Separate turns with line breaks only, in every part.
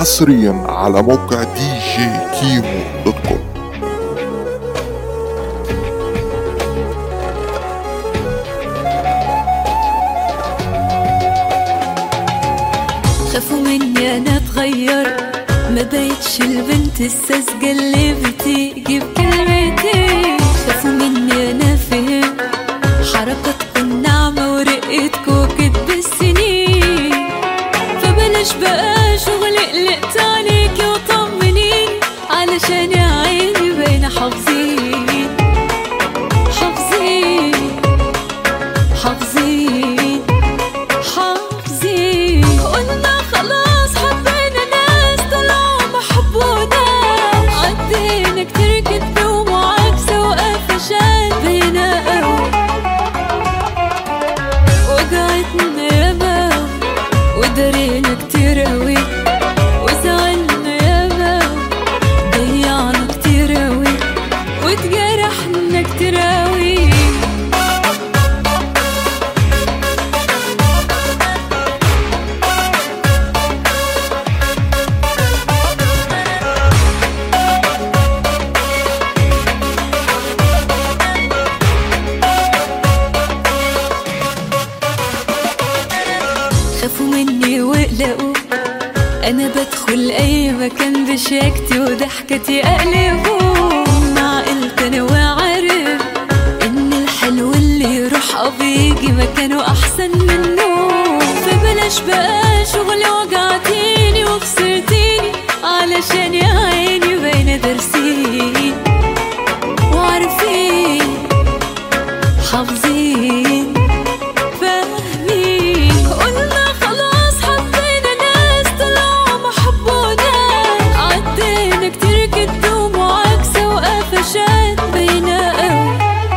حصريا على موقع دي جي كيمو دوت كوم
خافوا مني انا اتغير ما بقتش البنت الساذجة اللي بتيجي بكلمتين خافوا مني انا فهم حركاتكم ناعمة ورقتكم كدب السنين فبلاش بقى شغل قلقت عليكي وطمنيني علشان يا عيني بين حافظين حافظين حافظين حافظين قلنا خلاص حبينا ناس طلعوا محبونا عدينا كتير كدب ومعاكسة وقفشات بينا قوي وجعتنا ياما ودارينا كتير قوي وزعلنا ياما ضيعنا كتير قوي واتجرحنا كتير قوي خافوا مني وقلقوا انا بدخل اي مكان بشياكتي وضحكتي اقلبوا مع قلت انا وعارف ان الحلو اللي يروح اه بيجي مكانه احسن منه فبلاش بقى شغل وجعتيني وخسرتيني علشان يا عيني باينه دارسين وعارفين حافظين فاهمين قلنا خلاص حبينا ناس طلعوا محبونا عدينا كتير كدب ومعاكسة وقفشات بينا قوي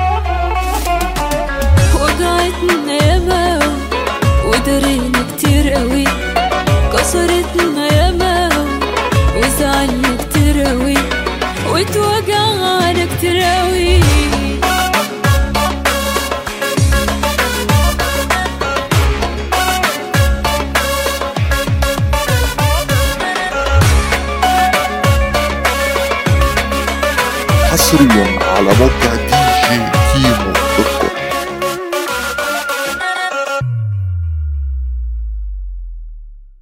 وجعتنا ياما ودارينا كتير قوي كسرتنا ياما وزعلنا كتير قوي واتوجعنا كتير قوي
حصريا على موقع دي جي كيمو